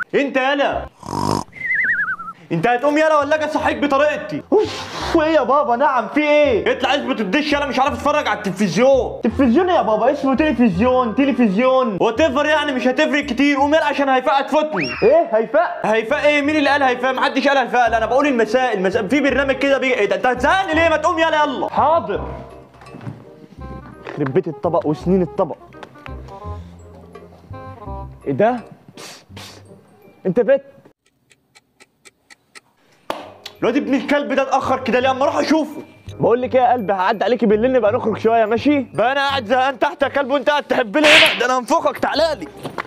انت يالا انت هتقوم يالا ولا اجي اصحيك بطريقتي اوف ايه يا بابا نعم في ايه اطلع اثبت الدش يالا مش عارف اتفرج على التلفزيون تلفزيون يا بابا اسمه تلفزيون تلفزيون وتفر يعني مش هتفرق كتير قوم يلا عشان هيفاء تفوتني ايه هيفاء هيفاء ايه مين اللي قال هيفاء محدش قال هيفاء لا انا بقول المساء المساء في برنامج كده بيجي ايه ده انت هتزهقني ليه ما تقوم يلا يلا حاضر يخرب بيت الطبق وسنين الطبق ايه ده بس بس. انت بيت الواد ابن الكلب ده اتاخر كده ليه اما اروح اشوفه بقول لك ايه يا قلبي هعدي عليكي بالليل نبقى نخرج شويه ماشي بقى انا قاعد زهقان تحت يا كلب وانت قاعد تحب لي هنا ده انا هنفخك تعالى لي